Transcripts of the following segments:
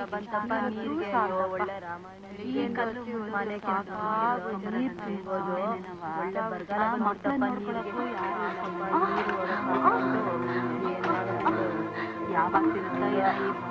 ಬಂತಪ್ಪ ನೀರಿಗೆ ಅಯ್ಯೋ, ಒಳ್ಳೆ ರಾಮಾಯಣ ಮನೆ ಕೆಲಸ ನೀರು ತುಂಬೋದು ಒಳ್ಳೆ ಬರಗಾಲ ಬಂತಪ್ಪ ನೀರಿಗೆ ನೀರು ಯಾವಾಗ ಸಿಗುತ್ತೋ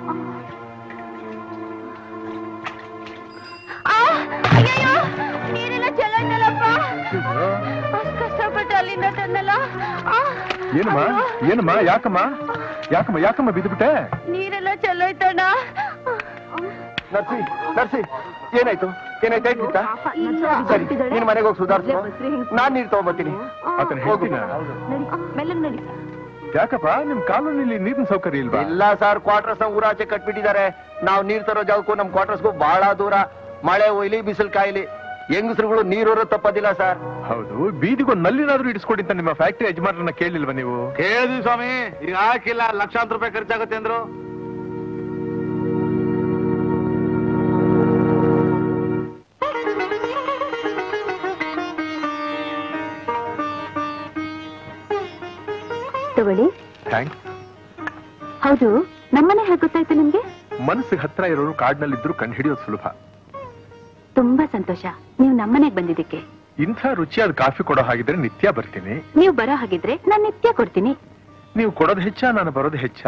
ಅಯ್ಯಯ್ಯೋ ನೀರೆಲ್ಲ ಚಲೋ ಐತಲ್ಲಪ್ಪ ಅಷ್ಟ್ ಕಷ್ಟಪಟ್ಟು ಅಲ್ಲಿಂದ ತಂದಲ್ಲ ಆ, ಏನಮ್ಮ ಏನಮ್ಮ ಯಾಕಮ್ಮ ಯಾಕಮ್ಮ ಯಾಕಮ್ಮ ಬಿದ್ದುಬಿಟ್ಟೆ ನೀರೆಲ್ಲ ಚಲೋ ಐತಣ್ಣ ನರ್ಸಿ ನರ್ಸಿ ಏನಾಯ್ತು ಏನಾಯ್ತು ಆಯ್ತಿತ್ತ ಸರಿ ನೀನ್ ಮನೆಗೆ ಹೋಗಿ ಸುಧಾರಿಸು ನಾನ್ ನೀರ್ ತಗೊಂಬರ್ತೀನಿ ಆತನ ಹೇಳ್ತೀನ ಮೆಲ್ಲಗ್ ನಡಿ ಯಾಕಪ್ಪ ನಿಮ್ ಕಾಲೋನಿಲಿ ನೀರಿನ ಸೌಕರ್ಯ ಇಲ್ವಾ ಇಲ್ಲ ಸರ್ ಕ್ವಾರ್ಟರ್ಸ್ ನ ಊರಾಚೆ ಕಟ್ಬಿಟ್ಟಿದ್ದಾರೆ ನಾವು ನೀರ್ ತರೋ ಜಾಗಕ್ಕೂ ನಮ್ ಕ್ವಾರ್ಟರ್ಸ್ಗೂ ಬಹಳ ದೂರ ಮಳೆ ಒಯ್ಲಿ ಬಿಸಿಲು ಕಾಯ್ಲಿ ಹೆಂಗಸರುಗಳು ನೀರು ತಪ್ಪದಿಲ್ಲ ಸರ್ ಹೌದು ಬೀದಿಗೊಂದು ನಲ್ಲಿನಾದ್ರೂ ಇಡಿಸ್ಕೊಡಿ ಅಂತ ನಿಮ್ಮ ಫ್ಯಾಕ್ಟರಿ ಯಜಮಾನರನ್ನ ಕೇಳಿಲ್ವಾ ನೀವು ಕೇಳಿದ್ವಿ ಸ್ವಾಮಿ ಈಗ ಹಾಕಿಲ್ಲ ಲಕ್ಷಾಂತರ ರೂಪಾಯಿ ಖರ್ಚಾಗುತ್ತೆ ಅಂದ್ರು ತಗೊಳ್ಳಿ ಥ್ಯಾಂಕ್ಸ್ ಹೌದು ನಮ್ಮನೆ ಹೇಗೆ ಗೊತ್ತಾಯ್ತು ನಿಮ್ಗೆ ಮನಸ್ಸಿಗೆ ಹತ್ರ ಇರೋರು ಕಾಡ್ನಲ್ಲಿದ್ರು ಕಂಡು ಹಿಡಿಯೋದು ಸುಲಭ ತುಂಬಾ ಸಂತೋಷ ನೀವು ನಮ್ಮನೆಗ್ ಬಂದಿದ್ದಕ್ಕೆ ಇಂಥ ರುಚಿಯಾದ ಕಾಫಿ ಕೊಡೋ ಹಾಗಿದ್ರೆ ನಿತ್ಯ ಬರ್ತೀನಿ ನೀವು ಬರೋ ಹಾಗಿದ್ರೆ ನಾನ್ ನಿತ್ಯ ಕೊಡ್ತೀನಿ ನೀವು ಕೊಡೋದು ಹೆಚ್ಚಾ ನಾನು ಬರೋದು ಹೆಚ್ಚಾ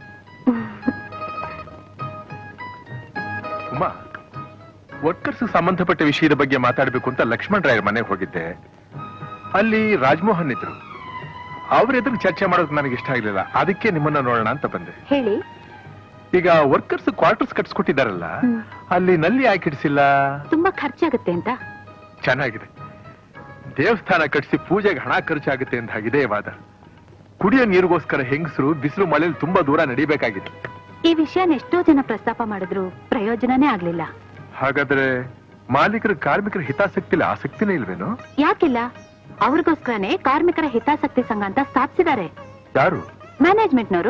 ಉಮಾ ವರ್ಕರ್ಸ್ ಸಂಬಂಧಪಟ್ಟ ವಿಷಯದ ಬಗ್ಗೆ ಮಾತಾಡಬೇಕು ಅಂತ ಲಕ್ಷ್ಮಣ್ ರಾಯರ್ ಮನೆಗೆ ಹೋಗಿದ್ದೆ ಅಲ್ಲಿ ರಾಜಮೋಹನ್ ಇದ್ರು ಅವ್ರ ಎದುರು ಚರ್ಚೆ ಮಾಡೋದು ನನಗೆ ಇಷ್ಟ ಆಗ್ಲಿಲ್ಲ ಅದಕ್ಕೆ ನಿಮ್ಮನ್ನ ನೋಡೋಣ ಅಂತ ಬಂದೆ ಹೇಳಿ ಈಗ ವರ್ಕರ್ಸ್ ಕ್ವಾರ್ಟರ್ಸ್ ಕಟ್ಸ್ಕೊಟ್ಟಿದಾರಲ್ಲ ಹ್ಮ್. ಅಲ್ಲಿ ನಲ್ಲಿ ಯಾಕೆ ಇಡಿಸಿಲ್ಲ ತುಂಬಾ ಖರ್ಚಾಗುತ್ತೆ ಅಂತ ಚೆನ್ನಾಗಿದೆ ದೇವಸ್ಥಾನ ಕಟ್ಸಿ ಪೂಜೆಗೆ ಹಣ ಖರ್ಚಾಗುತ್ತೆ ಅಂತ ಹಾಗಿದೆ ವಾದ ಕುಡಿಯೋ ನೀರಿಗೋಸ್ಕರ ಹೆಂಗಸರು ಬಿಸಿಲು ಮಳೆಯಲ್ಲಿ ತುಂಬಾ ದೂರ ನಡಿಬೇಕಾಗಿದೆ ಈ ವಿಷಯನ ಎಷ್ಟೋ ಜನ ಪ್ರಸ್ತಾಪ ಮಾಡಿದ್ರು ಪ್ರಯೋಜನನೇ ಆಗ್ಲಿಲ್ಲ ಹಾಗಾದ್ರೆ ಮಾಲೀಕರ ಕಾರ್ಮಿಕರ ಹಿತಾಸಕ್ತಿಲಿ ಆಸಕ್ತಿನೇ ಇಲ್ವೇನೋ ಯಾಕಿಲ್ಲ ಅವ್ರಿಗೋಸ್ಕರನೇ ಕಾರ್ಮಿಕರ ಹಿತಾಸಕ್ತಿ ಸಂಘ ಅಂತ ಸ್ಥಾಪಿಸಿದ್ದಾರೆ ಯಾರು ಮ್ಯಾನೇಜ್ಮೆಂಟ್ನವರು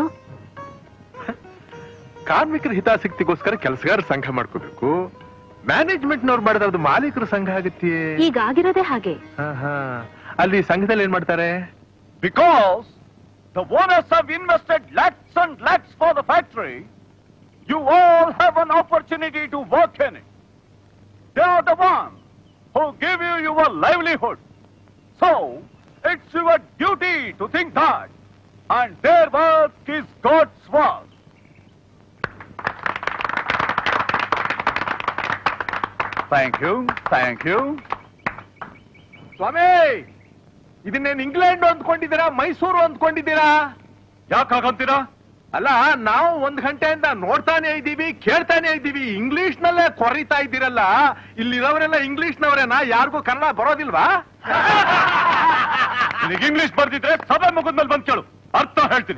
ಕಾರ್ಮಿಕರ ಹಿತಾಸಕ್ತಿಗೋಸ್ಕರ ಕೆಲಸಗಾರ ಸಂಘ ಮಾಡ್ಕೋಬೇಕು ಮ್ಯಾನೇಜ್ಮೆಂಟ್ನವ್ರು ಮಾಡಿದ್ರೆ ಅದು ಮಾಲೀಕರ ಸಂಘ ಆಗತ್ತೆ ಈಗ ಆಗಿರೋದೇ ಹಾಗೆ ಅಲ್ಲಿ ಸಂಘದಲ್ಲಿ ಏನ್ ಮಾಡ್ತಾರೆ Because the owners have invested lakhs and lakhs for the factory, you all have an opportunity to work in it. They are the ones who give you your livelihood. So, it's your duty to think that, and their work is God's work. Thank you, thank you. ಸ್ವಾಮಿ ಇದನ್ನೇನ್ England ಅಂದ್ಕೊಂಡಿದ್ದೀರಾ ಮೈಸೂರು ಅಂದ್ಕೊಂಡಿದ್ದೀರಾ ಯಾಕಾಗಂತೀರಾ ಅಲ್ಲ ನಾವು ಒಂದ್ ಗಂಟೆಯಿಂದ ನೋಡ್ತಾನೆ ಇದ್ದೀವಿ ಕೇಳ್ತಾನೆ ಇದ್ದೀವಿ ಇಂಗ್ಲಿಷ್ ನಲ್ಲೇ ಕೊರಿತಾ ಇದ್ದೀರಲ್ಲ ಇಲ್ಲಿರೋರೆಲ್ಲ ಇಂಗ್ಲಿಷ್ ನವರೇನಾ ಯಾರಿಗೂ ಕನ್ನಡ ಬರೋದಿಲ್ವಾ ನಿನಗೆ ಇಂಗ್ಲಿಷ್ ಬರ್ದಿದ್ರೆ ಸಭೆ ಮುಗಿದ್ಮೇಲೆ ಬಂದ್ ಕೇಳು ಅರ್ಥ ಹೇಳ್ತೀನಿ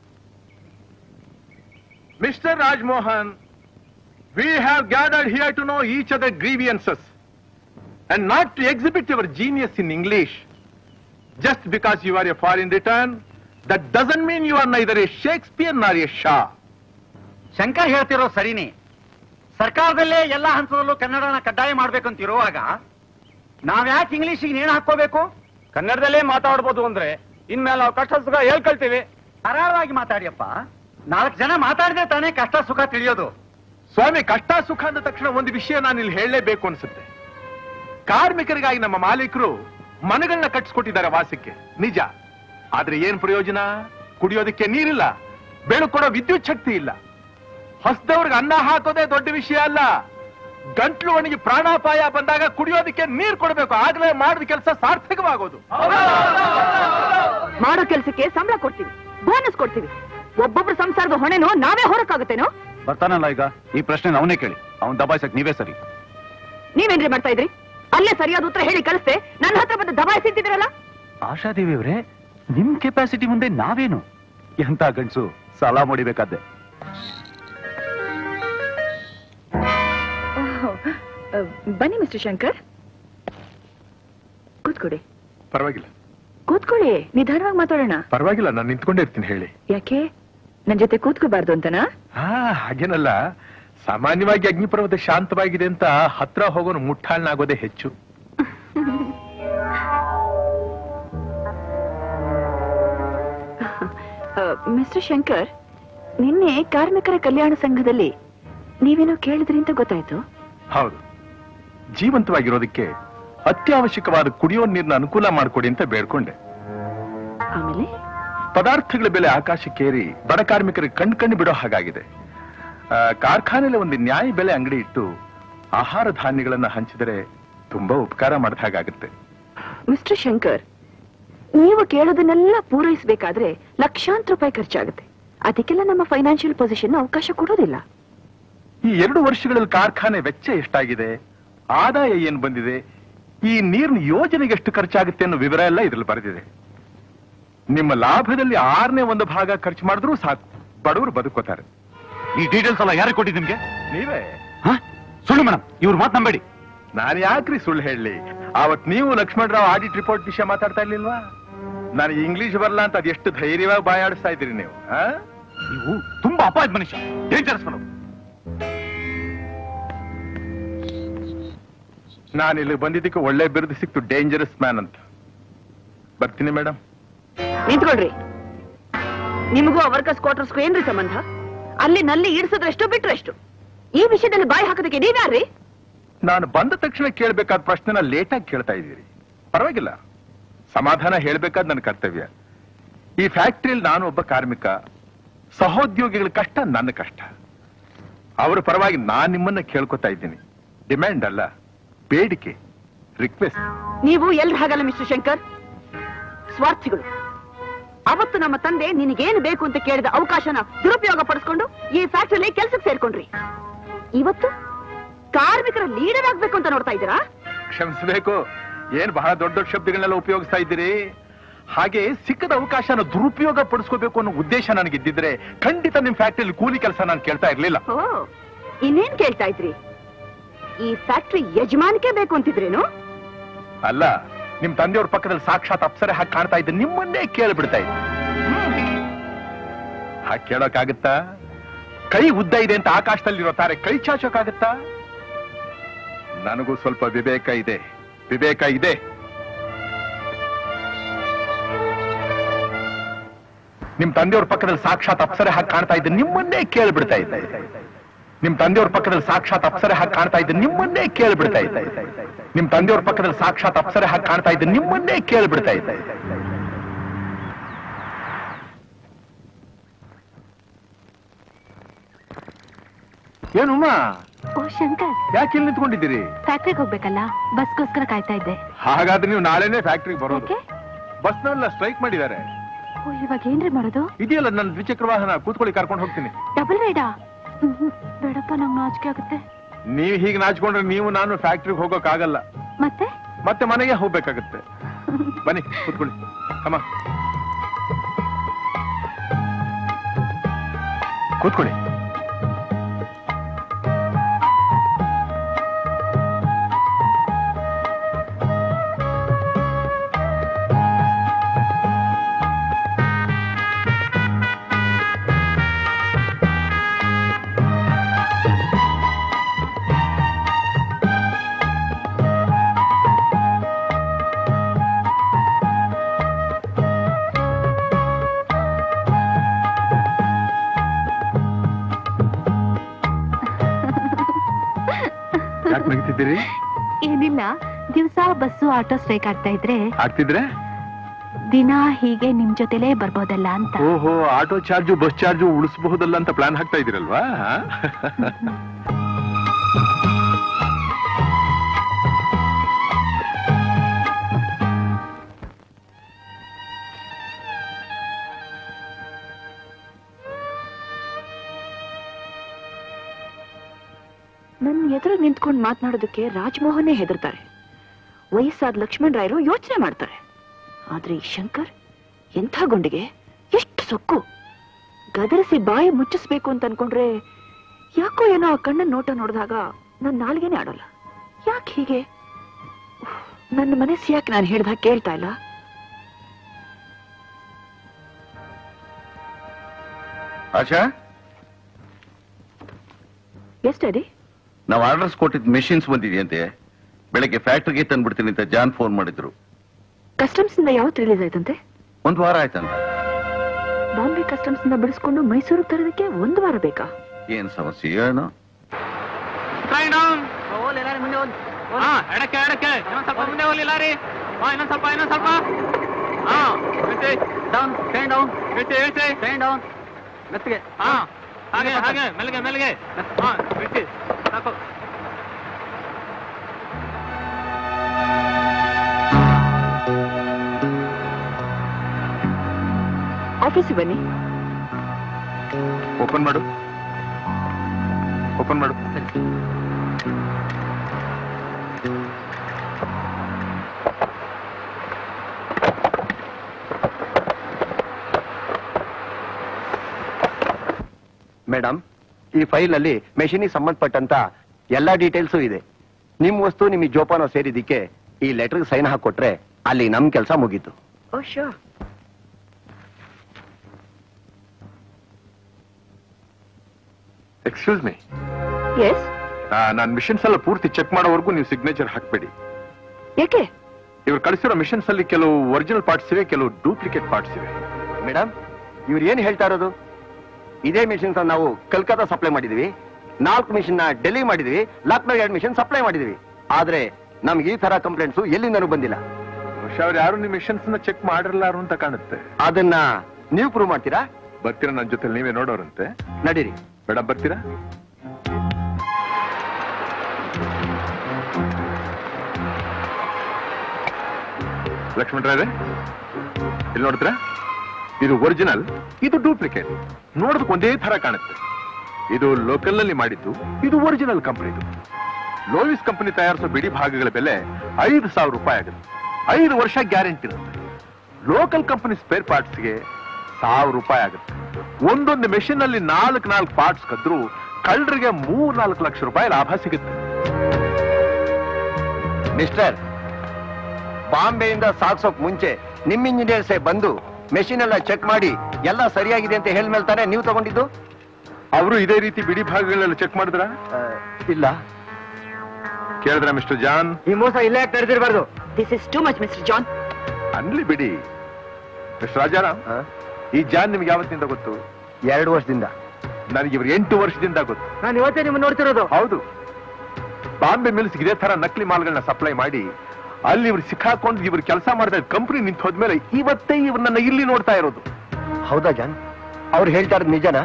mister Rajmohan we have gathered here to know each other grievances and not to exhibit your genius in English just because you are a foreign return that doesn't mean you are neither a Shakespeare nor a Shaw Shankar ಹೇಳ್ತಿರೋ ಸರಿನೇ ಸರ್ಕಾರದಲ್ಲೇ ಎಲ್ಲ ಹಂತದಲ್ಲೂ ಕನ್ನಡನ ಕಡ್ಡಾಯ ಮಾಡ್ಬೇಕಂತಿರುವಾಗ ನಾವ್ಯಾಕೆ ಇಂಗ್ಲಿಷಿಗೆ ನೇಣು ಹಾಕೋಬೇಕು ಕನ್ನಡದಲ್ಲೇ ಮಾತಾಡ್ಬೋದು ಅಂದ್ರೆ ಇನ್ಮೇಲೆ ನಾವು ಕಷ್ಟ ಸುಖ ಹೇಳ್ಕೊಳ್ತೀವಿ ಸರಳವಾಗಿ ಮಾತಾಡಿಯಪ್ಪ ನಾಲ್ಕು ಜನ ಮಾತಾಡಿದ್ರೆ ತಾನೇ ಕಷ್ಟ ಸುಖ ತಿಳಿಯೋದು ಸ್ವಾಮಿ ಕಷ್ಟ ಸುಖ ಅಂದ ತಕ್ಷಣ ಒಂದು ವಿಷಯ ನಾನು ಇಲ್ಲಿ ಹೇಳಲೇಬೇಕು ಅನ್ಸುತ್ತೆ ಕಾರ್ಮಿಕರಿಗಾಗಿ ನಮ್ಮ ಮಾಲೀಕರು ಮನೆಗಳನ್ನ ಕಟ್ಸ್ಕೊಟ್ಟಿದ್ದಾರೆ ವಾಸಕ್ಕೆ ನಿಜ ಆದ್ರೆ ಏನ್ ಪ್ರಯೋಜನ ಕುಡಿಯೋದಕ್ಕೆ ನೀರಿಲ್ಲ ಬೆಳಕೊಡೋ ವಿದ್ಯುತ್ ಶಕ್ತಿ ಇಲ್ಲ ಹೊಸದವ್ರಿಗೆ ಅನ್ನ ಹಾಕೋದೇ ದೊಡ್ಡ ವಿಷಯ ಅಲ್ಲ ಗಂಟ್ಲು ಒಣಗಿ ಪ್ರಾಣಾಪಾಯ ಬಂದಾಗ ಕುಡಿಯೋದಕ್ಕೆ ನೀರ್ ಕೊಡಬೇಕು ಆಗ್ಲೇ ಮಾಡಿದ ಕೆಲಸ ಸಾರ್ಥಕವಾಗೋದು ಮಾಡೋ ಕೆಲ್ಸಕ್ಕೆ ಸಂಬಳ ಕೊಡ್ತೀವಿ ಬೋನಸ್ ಕೊಡ್ತೀವಿ ಒಬ್ಬೊಬ್ರು ಸಂಸಾರದ ಹೊಣೆನೋ ನಾವೇ ಹೊರಕ್ಕಾಗುತ್ತೇನೋ ಬರ್ತಾನಲ್ಲ ಈಗ ಈ ಪ್ರಶ್ನೆ ಅವನೇ ಕೇಳಿ ಅವನ್ ದಬಾಯಿಸಕ್ ನೀವೇ ಸರಿ ನೀವೇನ್ರಿ ಮಾಡ್ತಾ ಇದ್ರಿ ಅಲ್ಲೇ ಸರಿಯಾದ ಉತ್ತರ ಹೇಳಿ ಕಳಿಸ್ತೆ ನನ್ನ ಹತ್ರ ಬಂದು ದಬಾಯಿಸಿದ್ದಿದ್ರಲ್ಲ ಆಶಾದೇವಿ ಅವರೇ ನಿಮ್ ಕೆಪಾಸಿಟಿ ಮುಂದೆ ನಾವೇನು ಎಂತ ಗಂಡ್ಸು ಸಾಲ ಮಾಡಿಬೇಕಾದ್ದೆ ಬನ್ನಿ ಮಿಸ್ಟರ್ ಶಂಕರ್ ಕೂತ್ಕೊಡಿ ಪರವಾಗಿಲ್ಲ ಕೂತ್ಕೊಳ್ಳಿ ನಿಧಾನವಾಗಿ ಮಾತಾಡೋಣ ಪರವಾಗಿಲ್ಲ ನಾನು ನಿಂತ್ಕೊಂಡೇ ಇರ್ತೀನಿ ಹೇಳಿ ಯಾಕೆ ನನ್ ಜೊತೆ ಕೂತ್ಕೋಬಾರ್ದು ಅಂತನಾ ಹಾ ಹಾಗೇನಲ್ಲ ಸಾಮಾನ್ಯವಾಗಿ ಅಗ್ನಿಪರ್ವತ ಶಾಂತವಾಗಿದೆ ಅಂತ ಹತ್ರ ಹೋಗೋನು ಮುಟ್ಟಾಳ್ನಾಗೋದೇ ಹೆಚ್ಚು ಮಿಸ್ಟರ್ ಶಂಕರ್ ನಿನ್ನೆ ಕಾರ್ಮಿಕರ ಕಲ್ಯಾಣ ಸಂಘದಲ್ಲಿ ನೀವೇನೋ ಕೇಳಿದ್ರಿ ಅಂತ ಗೊತ್ತಾಯ್ತು ಹೌದು ಜೀವಂತವಾಗಿರೋದಕ್ಕೆ ಅತ್ಯವಶ್ಯಕವಾದ ಕುಡಿಯೋ ನೀರನ್ನ ಅನುಕೂಲ ಮಾಡಿಕೊಡಿ ಅಂತ ಬೇಡ್ಕೊಂಡೆ ಆಮೇಲೆ ಪದಾರ್ಥಗಳ ಬೆಲೆ ಆಕಾಶಕ್ಕೇರಿ ಬಡ ಕಾರ್ಮಿಕರಿಗೆ ಕಣ್ ಕಣ್ಣು ಬಿಡೋ ಹಾಗಾಗಿದೆ ಆ, ಕಾರ್ಖಾನೆಯಲ್ಲಿ ಒಂದು ನ್ಯಾಯ ಬೆಲೆ ಅಂಗಡಿ ಇಟ್ಟು ಆಹಾರ ಧಾನ್ಯಗಳನ್ನ ಹಂಚಿದರೆ ತುಂಬಾ ಉಪಕಾರ ಮಾಡಿದ ಹಾಗಾಗುತ್ತೆ ಮಿಸ್ಟರ್ ಶಂಕರ್ ನೀವು ಕೇಳೋದನ್ನೆಲ್ಲ ಪೂರೈಸಬೇಕಾದ್ರೆ ಲಕ್ಷಾಂತರ ರೂಪಾಯಿ ಖರ್ಚಾಗುತ್ತೆ ಅದಕ್ಕೆಲ್ಲ ನಮ್ಮ ಫೈನಾನ್ಷಿಯಲ್ ಪೊಸಿಷನ್ ಅವಕಾಶ ಕೊಡೋದಿಲ್ಲ ಈ ಎರಡು ವರ್ಷಗಳಲ್ಲಿ ಕಾರ್ಖಾನೆ ವೆಚ್ಚ ಎಷ್ಟಾಗಿದೆ ಆದಾಯ ಏನ್ ಬಂದಿದೆ ಈ ನೀರಿನ ಯೋಜನೆಗೆ ಎಷ್ಟು ಖರ್ಚಾಗುತ್ತೆ ಅನ್ನೋ ವಿವರ ಎಲ್ಲ ಇದ್ರಲ್ಲಿ ಬರೆದಿದೆ ನಿಮ್ಮ ಲಾಭದಲ್ಲಿ ಆರನೇ ಒಂದು ಭಾಗ ಖರ್ಚು ಮಾಡಿದ್ರೂ ಸಾಕು ಬಡವರು ಬದುಕೋತಾರೆ ಈ ಡೀಟೇಲ್ಸ್ ಎಲ್ಲ ಯಾರಿಗೆ ಕೊಟ್ಟಿದ್ದು ನಿಮ್ಗೆ ನೀವೇ ಸುಳ್ಳು ಮೇಡಮ್ ಇವ್ರ ಮಾತು ನಂಬೇಡಿ ನಾನು ಯಾಕ್ರಿ ಸುಳ್ಳು ಹೇಳಲಿ ಅವತ್ ನೀವು ಲಕ್ಷ್ಮಣರಾವ್ ಆಡಿಟ್ ರಿಪೋರ್ಟ್ ವಿಷಯ ಮಾತಾಡ್ತಾ ಇರ್ಲಿಲ್ವಾ ನನಗೆ ಇಂಗ್ಲಿಷ್ ಬರಲ್ಲ ಅಂತ ಅದೆಷ್ಟು ಧೈರ್ಯವಾಗಿ ಬಾಯಾಡಿಸ್ತಾ ಇದ್ದೀರಿ ನೀವು ಆ? ನೀವು ತುಂಬಾ ಅಪಾಯದ ಮನುಷ್ಯ ಡೇಂಜರಸ್ ಮೇಡಮ್ ನಾನು ಇಲ್ಲಿ ಬಂದಿದ್ದಕ್ಕೆ ಒಳ್ಳೆ ಬಿರುದು ಸಿಕ್ತು ಡೇಂಜರಸ್ ಮ್ಯಾನ್ ಅಂತ ಬರ್ತೀನಿ ಮೇಡಮ್ ನಿಂತ್ಕೊಳ್ರಿ ನಿಮಗೂ ಆ ವರ್ಕರ್ಸ್ ಕ್ವಾರ್ಟರ್ಸ್ಗೂ ಏನ್ರಿ ಸಂಬಂಧ ಅಲ್ಲಿ ನಲ್ಲಿ ಇಡ್ಸದ್ರೆಷ್ಟು ಬಿಟ್ರೆಷ್ಟು ಈ ವಿಷಯದಲ್ಲಿ ಬಾಯಿ ಹಾಕೋದಕ್ಕೆ ನೀವ್ಯಾರ್ರಿ ನಾನು ಬಂದ ತಕ್ಷಣ ಕೇಳಬೇಕಾದ ಪ್ರಶ್ನೆನ ಲೇಟಾಗಿ ಕೇಳ್ತಾ ಇದ್ದೀರಿ ಪರವಾಗಿಲ್ಲ ಸಮಾಧಾನ ಹೇಳ್ಬೇಕಾದ್ ನನ್ನ ಕರ್ತವ್ಯ ಈ ಫ್ಯಾಕ್ಟ್ರಿಯಲ್ಲಿ ನಾನು ಒಬ್ಬ ಕಾರ್ಮಿಕ ಸಹೋದ್ಯೋಗಿಗಳ ಕಷ್ಟ ನನ್ನ ಕಷ್ಟ ಅವರ ಪರವಾಗಿ ನಾನ್ ನಿಮ್ಮನ್ನ ಕೇಳ್ಕೊತಾ ಇದ್ದೀನಿ ಡಿಮ್ಯಾಂಡ್ ಅಲ್ಲ ಬೇಡಿಕೆ ರಿಕ್ವೆಸ್ಟ್ ನೀವು ಎಲ್ರ ಹಾಗಲ್ಲ ಮಿಸ್ಟರ್ ಶಂಕರ್ ಸ್ವಾರ್ಥಿಗಳು ಅವತ್ತು ನಮ್ಮ ತಂದೆ ನಿನಗೇನು ಬೇಕು ಅಂತ ಕೇಳಿದ ಅವಕಾಶನ ದುರುಪಯೋಗ ಪಡಿಸ್ಕೊಂಡು ಈ ಫ್ಯಾಕ್ಟರಿಲಿ ಕೆಲ್ಸಕ್ಕೆ ಸೇರ್ಕೊಂಡ್ರಿ ಇವತ್ತು ಕಾರ್ಮಿಕರ ಲೀಡರ್ ಆಗ್ಬೇಕು ಅಂತ ನೋಡ್ತಾ ಇದ್ದೀರಾ ಕ್ಷಮಿಸಬೇಕು ಏನ್ ಬಹಳ ದೊಡ್ಡ ದೊಡ್ಡ ಶಬ್ದಗಳನ್ನೆಲ್ಲ ಉಪಯೋಗಿಸ್ತಾ ಇದ್ದೀರಿ ಹಾಗೆ ಸಿಕ್ಕದ ಅವಕಾಶನ ದುರುಪಯೋಗ ಪಡಿಸ್ಕೋಬೇಕು ಅನ್ನೋ ಉದ್ದೇಶ ನನಗಿದ್ದಿದ್ರೆ ಖಂಡಿತ ನಿಮ್ ಫ್ಯಾಕ್ಟ್ರಿಯಲ್ಲಿ ಕೂಲಿ ಕೆಲಸ ನಾನು ಕೇಳ್ತಾ ಇರ್ಲಿಲ್ಲ ಓ ಇನ್ನೇನ್ ಕೇಳ್ತಾ ಇದ್ರಿ ಈ ಫ್ಯಾಕ್ಟರಿ ಯಜಮಾನಿಕೆ ಬೇಕು ಅಂತಿದ್ರೇನು ಅಲ್ಲ ನಿಮ್ ತಂದೆಯವ್ರ ಪಕ್ಕದಲ್ಲಿ ಸಾಕ್ಷಾತ್ ಅಪ್ಸರೆ ಹಾಗೆ ಕಾಣ್ತಾ ಇದ್ದೆ ನಿಮ್ಮನ್ನೇ ಕೇಳ್ಬಿಡ್ತಾ ಇದ್ದೆ ಹಾಗೆ ಕೇಳೋಕ್ಕಾಗತ್ತಾ ಕೈ ಉದ್ದ ಇದೆ ಅಂತ ಆಕಾಶದಲ್ಲಿರೋ ತಾರೆ ಕೈ ಚಾಚೋಕ್ಕಾಗತ್ತಾ ನನಗೂ ಸ್ವಲ್ಪ ವಿವೇಕ ಇದೆ ವಿವೇಕ ಇದೆ ನಿಮ್ ತಂದೆಯವ್ರ ಪಕ್ಕದಲ್ಲಿ ಸಾಕ್ಷಾತ್ ಅಪ್ಸರೆ ಹಾಗೆ ಕಾಣ್ತಾ ಇದ್ದೆ ನಿಮ್ಮನ್ನೇ ಕೇಳ್ಬಿಡ್ತಾ ಇದ್ದೆ ನಿಮ್ ತಂದೆಯವ್ರ ಪಕ್ಕದಲ್ಲಿ ಸಾಕ್ಷಾತ್ ಅಪ್ಸರೆ ಹಾಗೆ ಕಾಣ್ತಾ ಇದ್ದೆ ನಿಮ್ಮನ್ನೇ ಕೇಳ್ಬಿಡ್ತಾ ಇದ್ದೆ ನಿಮ್ ತಂದೆಯವ್ರ ಪಕ್ಕದಲ್ಲಿ ಸಾಕ್ಷಾತ್ ಅಪ್ಸರೆ ಹಾಗೆ ಕಾಣ್ತಾ ಇದ್ದೆ ನಿಮ್ಮನ್ನೇ ಕೇಳ್ಬಿಡ್ತಾ ಇದ್ದೆ ಏನಮ್ಮ ಓ ಶಂಕರ್ ಯಾಕೆ ಇಲ್ಲಿ ನಿಂತ್ಕೊಂಡಿದ್ದೀರಿ ಫ್ಯಾಕ್ಟ್ರಿಗೆ ಹೋಗ್ಬೇಕಲ್ಲ ಬಸ್ಗೋಸ್ಕರ ಕಾಯ್ತಾ ಇದ್ದೆ ಹಾಗಾದ್ರೆ ನೀವು ನಾಳೆನೇ ಫ್ಯಾಕ್ಟ್ರಿಗೆ ಬರೋದು ಯಾಕೆ? ಬಸ್ನಲ್ಲ ಸ್ಟ್ರೈಕ್ ಮಾಡಿದ್ದಾರೆ ಓ ಇವಾಗ ಏನ್ರಿ ಮಾಡೋದು ಇದೆಯಲ್ಲ ನನ್ನ ದ್ವಿಚಕ್ರ ವಾಹನ ಕೂತ್ಕೊಳ್ಳಿ ಕರ್ಕೊಂಡು ಹೋಗ್ತೀನಿ ಡಬಲ್ ರೈಡಾ ಹ್ಮ್, ಹ್ಮ್. ಬೇಡಪ್ಪ ನಂಗೆ ನಾಚಿಕೆ ಆಗುತ್ತೆ ನೀವು ಹೀಗೆ ನಾಚ್ಕೊಂಡ್ರೆ ನೀವು ನಾನು ಫ್ಯಾಕ್ಟ್ರಿಗೆ ಹೋಗೋಕ್ಕಾಗಲ್ಲ ಮತ್ತೆ ಮತ್ತೆ ಮನೆಗೆ ಹೋಗ್ಬೇಕಾಗತ್ತೆ ಬನ್ನಿ ಕೂತ್ಕೊಳ್ಳಿ ಅಮ್ಮ ಕೂತ್ಕೊಳ್ಳಿ ಯಾಕೆ ನಗ್ತಿದ್ದೀರಿ ಏನಿಲ್ಲ ದಿವಸ ಬಸ್ಸು ಆಟೋ ಸ್ಟ್ರೈಕ್ ಆಗ್ತಾ ಇದ್ರೆ ಆಗ್ತಿದ್ರೆ ದಿನ ಹೀಗೆ ನಿಮ್ ಜೊತೆಲೇ ಬರ್ಬೋದಲ್ಲ ಅಂತ ಓಹೋ ಆಟೋ ಚಾರ್ಜು ಬಸ್ ಚಾರ್ಜು ಉಳಿಸಬಹುದಲ್ಲ ಅಂತ ಪ್ಲಾನ್ ಹಾಕ್ತಾ ಇದೀರಲ್ವಾ ನನ್ನ ಎದುರು ನಿಂತ್ಕೊಂಡು ಮಾತನಾಡೋದಕ್ಕೆ ರಾಜ್ಮೋಹನ್ನೇ ಹೆದರ್ತಾರೆ ವಯಸ್ಸಾದ ಲಕ್ಷ್ಮಣ್ ರಾಯರು ಯೋಚನೆ ಮಾಡ್ತಾರೆ ಆದ್ರೆ ಈ ಶಂಕರ್ ಎಂಥ ಗುಂಡಿಗೆ ಎಷ್ಟು ಸೊಕ್ಕು ಗದರಿಸಿ ಬಾಯಿ ಮುಚ್ಚಿಸ್ಬೇಕು ಅಂತ ಅನ್ಕೊಂಡ್ರೆ ಯಾಕೋ ಏನೋ ಆ ಕಣ್ಣನ್ ನೋಟ ನೋಡಿದಾಗ ನನ್ನ ನಾಲ್ಗೆನೆ ಆಡೋಲ್ಲ ಯಾಕೆ ಹೀಗೆ ಉಫ್, ನನ್ನ ಮನಸ್ಸು ಯಾಕೆ ನಾನು ಹೇಳ್ದಾಗ ಕೇಳ್ತಾ ಇಲ್ಲ ಆಶಾ ಎಷ್ಟಡಿ ನಾವು ಆರ್ಡರ್ಸ್ ಕೊಟ್ಟಿದ್ದ ಮೆಷಿನ್ಸ್ ಬಂದಿದೆಯಂತೆ ಬೆಳಗ್ಗೆ ಫ್ಯಾಕ್ಟ್ರಿಗೆ ತಂದ್ಬಿಡ್ತೀನಿ ಅಂತ ಜಾನ್ ಫೋನ್ ಮಾಡಿದ್ರು ಕಸ್ಟಮ್ಸ್ ಇಂದ ಯಾವತ್ತು ರಿಲೀಸ್ ಆಯ್ತಂತೆ ಒಂದ್ ವಾರ ಆಯ್ತಂತ ಬಾಂಬೆ ಕಸ್ಟಮ್ಸ್ ಇಂದ ಬಿಡಿಸ್ಕೊಂಡು ಮೈಸೂರಿಗೆ ತರೋದಕ್ಕೆ ಒಂದು ವಾರ ಬೇಕಾ ಏನ್ ಸಮಸ್ಯೆ ಏನೋ ಟ್ರೈನ್ ಡೌನ್ ಹಾ ಎಡಕ್ಕೆ ಎಡಕ್ಕೆ ಇನ್ನೊಂದ್ ಸ್ವಲ್ಪ ಮುಂದೆ ಹೋಗ್ಲಿ ಲಾರಿ ಹಾ ಇನ್ನೊಂದ್ ಸ್ವಲ್ಪ ಇನ್ನೊಂದ್ ಸ್ವಲ್ಪ ಹಾ ಇಳಿಸಿ ಡೌನ್ ಟ್ರೈನ್ ಡೌನ್ ಇಳಿಸಿ ಇಳಿಸಿ ಟ್ರೈನ್ ಡೌನ್ ಮೆತ್ತಿಗೆ ಹಾ ಹಾಗೆ ಹಾಗೆ ಮೆಲ್ಗೆ ಮೆಲ್ಗೆ ಹಾ ಇಳಿಸಿ ಸಾಕು ಆಫೀಸಿಗೆ ಬನ್ನಿ ಓಪನ್ ಮಾಡು ಓಪನ್ ಮಾಡು ಮೇಡಮ್ ಈ ಫೈಲ್ ಅಲ್ಲಿ ಮೆಷಿನಿಗೆ ಸಂಬಂಧಪಟ್ಟಂತ ಎಲ್ಲಾ ಡೀಟೇಲ್ಸು ಇದೆ ನಿಮ್ ವಸ್ತು ನಿಮಗೆ ಜೋಪಾನ ಸೇರಿದ್ದಕ್ಕೆ ಈ ಲೆಟರ್ಗೆ ಸೈನ್ ಹಾಕೊಟ್ರೆ ಅಲ್ಲಿ ನಮ್ ಕೆಲಸ ಮುಗೀತು oh sure excuse me yes ನಾನು ಮಿಷನ್ಸ್ ಎಲ್ಲ ಪೂರ್ತಿ ಚೆಕ್ ಮಾಡೋವರೆಗೂ ನೀವು ಸಿಗ್ನೇಚರ್ ಹಾಕ್ಬೇಡಿ ಯಾಕೆ ಇವ್ರು ಕಳಿಸಿರೋ ಮಿಷನ್ಸ್ ಅಲ್ಲಿ ಕೆಲವು ಒರಿಜಿನಲ್ ಪಾರ್ಟ್ಸ್ ಇವೆ ಕೆಲವು ಡೂಪ್ಲಿಕೇಟ್ ಪಾರ್ಟ್ಸ್ ಇವೆ ಮೇಡಮ್ ಇವ್ರು ಏನ್ ಹೇಳ್ತಾ ಇರೋದು ಇದೇ ಮಿಷಿನ್ ನಾವು ಕಲ್ಕತ್ತಾ ಸಪ್ಲೈ ಮಾಡಿದೀವಿ ನಾಲ್ಕು ಮಿಷನ್ ನ ಡೆಲ್ಲಿ ಮಾಡಿದೀವಿ ಲಕ್ನೋ ಎರಡು ಮಿಷನ್ ಸಪ್ಲೈ ಮಾಡಿದೀವಿ ಆದ್ರೆ ನಮ್ಗೆ ಈ ತರ ಕಂಪ್ಲೇಂಟ್ಸ್ ಎಲ್ಲಿಂದನೂ ಬಂದಿಲ್ಲ ಬಹುಶಃ ಅವ್ರು ಯಾರು ನಿಮ್ಮ ಮಿಷನ್ಸ್ ನ ಚೆಕ್ ಮಾಡಿರಲಾರು ಅಂತ ಕಾಣುತ್ತೆ ಅದನ್ನ ನೀವು ಪ್ರೂವ್ ಮಾಡ್ತೀರಾ ಬರ್ತೀರಾ ನನ್ನ ಜೊತೆ ನೀವೇ ನೋಡೋರಂತೆ ನಡೀರಿ ಮೇಡಮ್ ಬರ್ತೀರಾ ಲಕ್ಷ್ಮಣ್ ರಾಯರೇ ಇಲ್ಲಿ ನೋಡಿದ್ರ ಇದು ಒರಿಜಿನಲ್ ಇದು ಡೂಪ್ಲಿಕೇಟ್ ನೋಡೋದಕ್ಕೆ ಒಂದೇ ತರ ಕಾಣುತ್ತೆ ಇದು ಲೋಕಲ್ ನಲ್ಲಿ ಮಾಡಿದ್ದು ಇದು ಒರಿಜಿನಲ್ ಕಂಪನಿದು ಲೋವಿಸ್ ಕಂಪನಿ ತಯಾರಿಸೋ ಬಿಡಿ ಭಾಗಗಳ ಬೆಲೆ ಐದು ಸಾವಿರ ರೂಪಾಯಿ ಆಗುತ್ತೆ ಐದು ವರ್ಷ ಗ್ಯಾರಂಟಿ ಇರುತ್ತೆ ಲೋಕಲ್ ಕಂಪನಿ ಸ್ಪೇರ್ ಪಾರ್ಟ್ಸ್ಗೆ ಸಾವಿರ ರೂಪಾಯಿ ಆಗುತ್ತೆ ಒಂದೊಂದು ಮೆಷಿನ್ ಅಲ್ಲಿ ನಾಲ್ಕು ನಾಲ್ಕು ಪಾರ್ಟ್ಸ್ ಕದ್ರು ಕಳ್ಳರಿಗೆ ಮೂರ್ ನಾಲ್ಕು ಲಕ್ಷ ರೂಪಾಯಿ ಲಾಭ ಸಿಗುತ್ತೆ ಮಿಸ್ಟರ್ ಬಾಂಬೆಯಿಂದ ಸಾಗ್ಸೋಕ್ ಮುಂಚೆ ನಿಮ್ ಇಂಜಿನಿಯರ್ಸೇ ಬಂದು ಮೆಷಿನ್ ಎಲ್ಲ ಚೆಕ್ ಮಾಡಿ ಎಲ್ಲ ಸರಿಯಾಗಿದೆ ಅಂತ ಹೇಳ್ಮೇಲೆ ತಾನೇ ನೀವು ತಗೊಂಡಿದ್ದು ಅವರು ಇದೇ ರೀತಿ ಬಿಡಿ ಭಾಗಗಳೆಲ್ಲ ಚೆಕ್ ಮಾಡಿದ್ರ ಇಲ್ಲ ಕೇಳಿದ್ರ ಮಿಸ್ಟರ್ ಜಾನ್ ಈ ಮೋಸ ಇಲ್ಲೇ ಕರೆದಿರಬಾರ್ದು this is too much mister John only ಬಿಡಿ ಮಿಸ್ಟರ್ ರಾಜಾರಾಮ್ ಈ ಜಾನ್ ನಿಮ್ಗೆ ಯಾವತ್ತಿಂದ ಗೊತ್ತು ಎರಡು ವರ್ಷದಿಂದ ನನಗೆ ಇವ್ರು ಎಂಟು ವರ್ಷದಿಂದ ಗೊತ್ತು ನಾನು ಇವತ್ತೇ ನಿಮ್ಮ ನೋಡ್ತಿರೋದು ಹೌದು ಬಾಂಬೆ ಮಿಲ್ಸ್ ಇದೇ ತರ ನಕಲಿ ಮಾಲ್ಗಳನ್ನ ಸಪ್ಲೈ ಮಾಡಿ ಅಲ್ಲಿ ಇವ್ರು ಸಿಕ್ಕಾಕೊಂಡು ಇವ್ರು ಕೆಲಸ ಮಾಡಿದ ಕಂಪನಿ ನಿಂತು ಹೋದ್ಮೇಲೆ ಇವತ್ತೇ ಇವ್ರನ್ನ ಇಲ್ಲಿ ನೋಡ್ತಾ ಇರೋದು ಹೌದಾ ಜಾನ್ ಅವ್ರು ಹೇಳ್ತಾ ಇರೋದು ನಿಜನಾ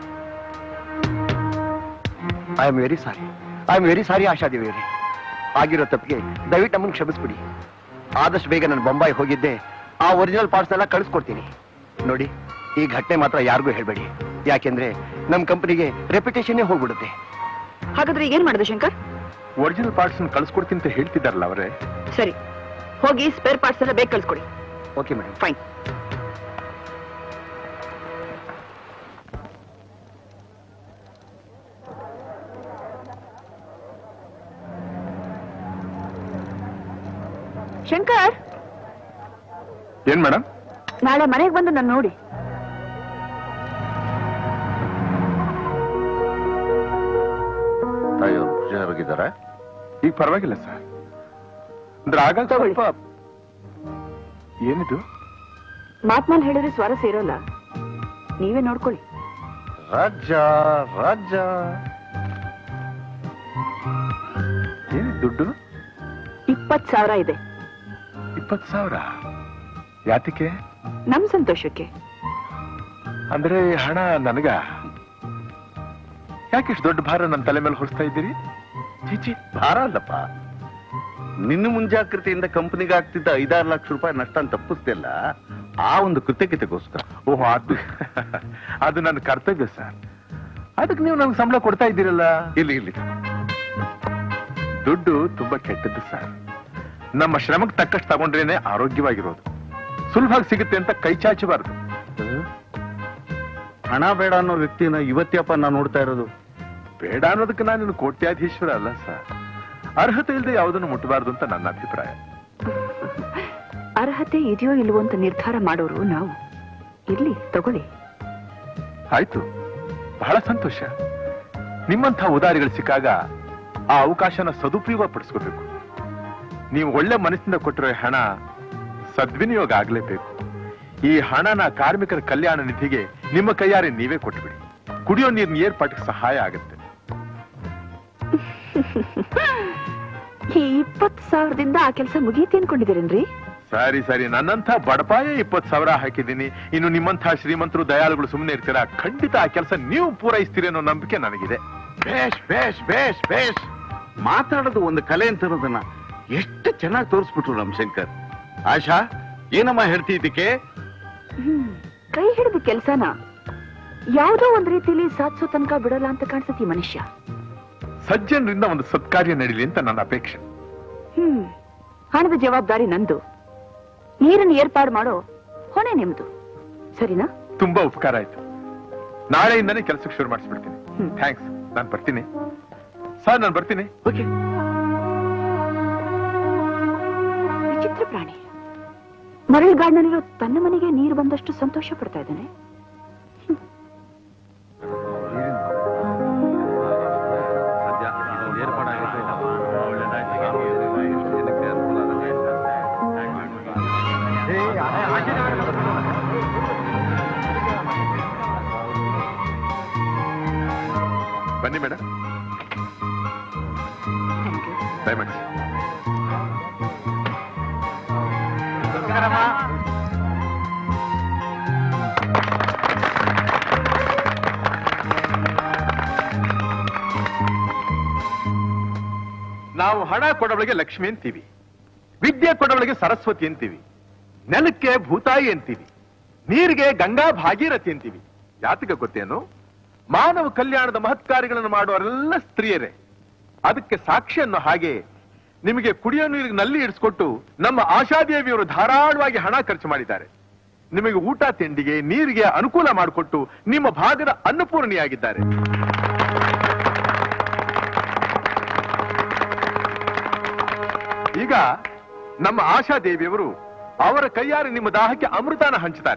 I am very sorry I am very sorry Ashadevi ಆಗಿರೋ ತಪ್ಪಿಗೆ ದಯವಿಟ್ಟು ನಮ್ಮನ್ನು ಕ್ಷಮಿಸ್ಬಿಡಿ ಆದಷ್ಟು ಬೇಗ ನಾನು ಬೊಂಬಾಯಿ ಹೋಗಿದ್ದೆ ಆ ಒರಿಜಿನಲ್ ಪಾರ್ಟ್ಸ್ ಎಲ್ಲ ಕಳಿಸ್ಕೊಡ್ತೀನಿ ನೋಡಿ ಈ ಘಟನೆ ಮಾತ್ರ ಯಾರಿಗೂ ಹೇಳ್ಬೇಡಿ ಯಾಕೆಂದ್ರೆ ನಮ್ಮ ಕಂಪನಿಗೆ ರೆಪ್ಯುಟೇಷನ್ನೇ ಹೋಗ್ಬಿಡುತ್ತೆ ಹಾಗಾದ್ರೆ ಏನ್ ಮಾಡೋದು ಶಂಕರ್ ಒರಿಜಿನಲ್ ಪಾರ್ಟ್ಸ್ ಕಳ್ಸ್ಕೊಡ್ತೀನಿ ಅಂತ ಹೇಳ್ತಿದಾರಲ್ಲ ಅವರೇ ಸರಿ ಹೋಗಿ ಸ್ಪೇರ್ ಪಾರ್ಟ್ಸ್ ಎಲ್ಲ ಬೇಗ ಕಳ್ಸ್ಕೊಡಿ ಓಕೆ ಮೇಡಮ್ ಫೈನ್ ಶಂಕರ್ ಏನ್ ಮೇಡಮ್ ನಾಳೆ ಮನೆಗೆ ಬಂದು ನಾನು ನೋಡಿ ತಾಯಿಯವರು ಹುಷಾರಾಗಿದ್ದಾರೆ ಈಗ ಪರವಾಗಿಲ್ಲ ಸರ್ ಅಂದ್ರೆ ಆಗ ಸ್ವಲ್ಪ ಏನಿದು ಮಾತ್ನಲ್ಲಿ ಹೇಳಿದ್ರೆ ಸ್ವಾರಸ್ಯ ಇರೋಲ್ಲ ನೀವೇ ನೋಡ್ಕೊಳ್ಳಿ ರಾಜ ರಾಜ ಏನಿದು ದುಡ್ಡು ಇಪ್ಪತ್ ಸಾವಿರ ಇದೆ ಇಪ್ಪತ್ತು ಸಾವಿರ ಯಾತಕ್ಕೆ ನಮ್ ಸಂತೋಷಕ್ಕೆ ಅಂದ್ರೆ ಈ ಹಣ ನನಗ ಯಾಕೆ ಇಷ್ಟು ದೊಡ್ಡ ಭಾರ ನನ್ನ ತಲೆ ಮೇಲೆ ಹೊರಿಸ್ತಾ ಇದ್ದೀರಿ ಚೀಚಿ ಭಾರ ಅಲ್ಲಪ್ಪ ನಿನ್ನ ಮುಂಜಾಗ್ರತೆಯಿಂದ ಕಂಪನಿಗೆ ಆಗ್ತಿದ್ದ ಐದಾರು ಲಕ್ಷ ರೂಪಾಯಿ ನಷ್ಟ ತಪ್ಪಿಸ್ತಿಲ್ಲ ಆ ಒಂದು ಕೃತಜ್ಞತೆಗೋಸ್ಕರ ಓಹೋ ಅದು ಅದು ನನ್ನ ಕರ್ತವ್ಯ ಸರ್ ಅದಕ್ಕೆ ನೀವು ನಮ್ಗೆ ಸಂಬಳ ಕೊಡ್ತಾ ಇದ್ದೀರಲ್ಲ ಇಲ್ಲಿ ಇಲ್ಲಿ ದುಡ್ಡು ತುಂಬಾ ಕೆಟ್ಟದ್ದು ಸರ್ ನಮ್ಮ ಶ್ರಮಕ್ಕೆ ತಕ್ಕಷ್ಟು ತಗೊಂಡ್ರೇನೆ ಆರೋಗ್ಯವಾಗಿರೋದು ಸುಲಭವಾಗಿ ಸಿಗುತ್ತೆ ಅಂತ ಕೈ ಚಾಚಬಾರದು ಹಣ ಬೇಡ ಅನ್ನೋ ವ್ಯಕ್ತಿನ ಇವತ್ತ್ಯಪ್ಪ ನಾನು ನೋಡ್ತಾ ಇರೋದು ಬೇಡ ಅನ್ನೋದಕ್ಕೆ ನಾನು ಕೋಟ್ಯಾಧೀಶ್ವರ ಅಲ್ಲ ಸರ್ ಅರ್ಹತೆ ಇಲ್ಲದೆ ಯಾವುದನ್ನು ಮುಟ್ಟಬಾರದು ಅಂತ ನನ್ನ ಅಭಿಪ್ರಾಯ ಅರ್ಹತೆ ಇದೆಯೋ ಇಲ್ವೋ ಅಂತ ನಿರ್ಧಾರ ಮಾಡೋರು ನಾವು ಇರ್ಲಿ ತಗೊಳ್ಳಿ ಆಯ್ತು ಬಹಳ ಸಂತೋಷ ನಿಮ್ಮಂಥ ಉದಾರಿಗಳು ಸಿಕ್ಕಾಗ ಆ ಅವಕಾಶನ ಸದುಪಯೋಗ ಪಡಿಸ್ಕೋಬೇಕು ನೀವು ಒಳ್ಳೆ ಮನಸ್ಸಿಂದ ಕೊಟ್ಟಿರೋ ಹಣ ಸದ್ವಿನಿಯೋಗ ಆಗ್ಲೇಬೇಕು ಈ ಹಣನ ಕಾರ್ಮಿಕರ ಕಲ್ಯಾಣ ನಿಧಿಗೆ ನಿಮ್ಮ ಕೈಯಾರೆ ನೀವೇ ಕೊಟ್ಬಿಡಿ ಕುಡಿಯೋ ನೀರಿನ ಏರ್ಪಾಟಿಗೆ ಸಹಾಯ ಆಗುತ್ತೆ ಈ ಇಪ್ಪತ್ತು ಸಾವಿರದಿಂದ ಆ ಕೆಲಸ ಮುಗೀತಿ ಅನ್ಕೊಂಡಿದ್ದೀರೇನ್ರಿ ಸರಿ ಸರಿ ನನ್ನಂಥ ಬಡಪಾಯ ಇಪ್ಪತ್ತು ಸಾವಿರ ಹಾಕಿದ್ದೀನಿ ಇನ್ನು ನಿಮ್ಮಂಥ ಶ್ರೀಮಂತರು ದಯಾಳುಗಳು ಸುಮ್ಮನೆ ಇರ್ತೀರಾ ಖಂಡಿತ ಆ ಕೆಲಸ ನೀವು ಪೂರೈಸ್ತೀರಿ ಅನ್ನೋ ನಂಬಿಕೆ ನನಗಿದೆ ಬೇಷ್ ಬೇಷ್ ಬೇಷ್ ಬೇಷ್ ಮಾತಾಡೋದು ಒಂದು ಕಲೆ ಅಂತ ಇರೋದನ್ನ ಎಷ್ಟು ಚೆನ್ನಾಗಿ ತೋರಿಸ್ಬಿಟ್ರು ನಮ್ ಶಂಕರ್ ಆಶಾ ಏನಮ್ಮ ಹೇಳ್ತಿ ಇದಕ್ಕೆ ಹ್ಮ್ ಕೈ ಹಿಡಿದ ಕೆಲ್ಸನ ಯಾವ್ದೋ ಒಂದ್ ರೀತಿಲಿ ಸಾಧಿಸೋ ತನಕ ಬಿಡಲ್ಲ ಅಂತ ಕಾಣಿಸುತ್ತೆ ಈ ಮನುಷ್ಯ ಸಜ್ಜನರಿಂದ ಒಂದು ಸತ್ಕಾರ್ಯ ನಡೀಲಿ ಅಂತ ನನ್ನ ಅಪೇಕ್ಷೆ ಹ್ಮ್ ಹಣದ ಜವಾಬ್ದಾರಿ ನಂದು ನೀರನ್ನು ಏರ್ಪಾಡು ಮಾಡೋ ಹೊಣೆ ನಿಮ್ದು ಸರಿನಾ ತುಂಬಾ ಉಪಕಾರ ಆಯ್ತು ನಾಳೆಯಿಂದನೇ ಕೆಲಸಕ್ಕೆ ಶುರು ಮಾಡಿಸ್ಬಿಡ್ತೀನಿ ಹ್ಮ್. ಥ್ಯಾಂಕ್ಸ್ ನಾನು ಬರ್ತೀನಿ ಸರ್ ನಾನು ಬರ್ತೀನಿ ಓಕೆ ವಿಚಿತ್ರ ಪ್ರಾಣಿ ಮರಳುಗಾಡಿನಲ್ಲಿರೋ ತನ್ನ ಮನೆಗೆ ನೀರು ಬಂದಷ್ಟು ಸಂತೋಷ ಪಡ್ತಾ ಇದ್ದಾನೆ ಬನ್ನಿ ಮೇಡಮ್ ದಯಮಾಡಿ ನಾವು ಹಣ ಕೊಡವಳಿಗೆ ಲಕ್ಷ್ಮಿ ಅಂತೀವಿ ವಿದ್ಯೆ ಕೊಡವಳಿಗೆ ಸರಸ್ವತಿ ಅಂತೀವಿ ನೆಲಕ್ಕೆ ಭೂತಾಯಿ ಅಂತೀವಿ ನೀರಿಗೆ ಗಂಗಾ ಭಾಗೀರಥಿ ಅಂತೀವಿ ಯಾತಕ ಗೊತ್ತೇನು ಮಾನವ ಕಲ್ಯಾಣದ ಮಹತ್ಕಾರ್ಯಗಳನ್ನು ಮಾಡುವವರೆಲ್ಲ ಸ್ತ್ರೀಯರೇ ಅದಕ್ಕೆ ಸಾಕ್ಷಿ ಅನ್ನೋ ಹಾಗೆ ನಿಮಗೆ ಕುಡಿಯೋ ನೀರಿಗೆ ನಲ್ಲಿ ಇಡಿಸ್ಕೊಟ್ಟು ನಮ್ಮ ಆಶಾದೇವಿಯವರು ಧಾರಾಳವಾಗಿ ಹಣ ಖರ್ಚು ಮಾಡಿದ್ದಾರೆ ನಿಮಗೆ ಊಟ ತಿಂಡಿಗೆ ನೀರಿಗೆ ಅನುಕೂಲ ಮಾಡಿಕೊಟ್ಟು ನಿಮ್ಮ ಭಾಗದ ಅನ್ನಪೂರ್ಣಿಯಾಗಿದ್ದಾರೆ ಈಗ ನಮ್ಮ ಆಶಾದೇವಿಯವರು ಅವರ ಕೈಯಾರೆ ನಿಮ್ಮ ದಾಹಕ್ಕೆ ಅಮೃತಾನ ಹಂಚುತ್ತಾರೆ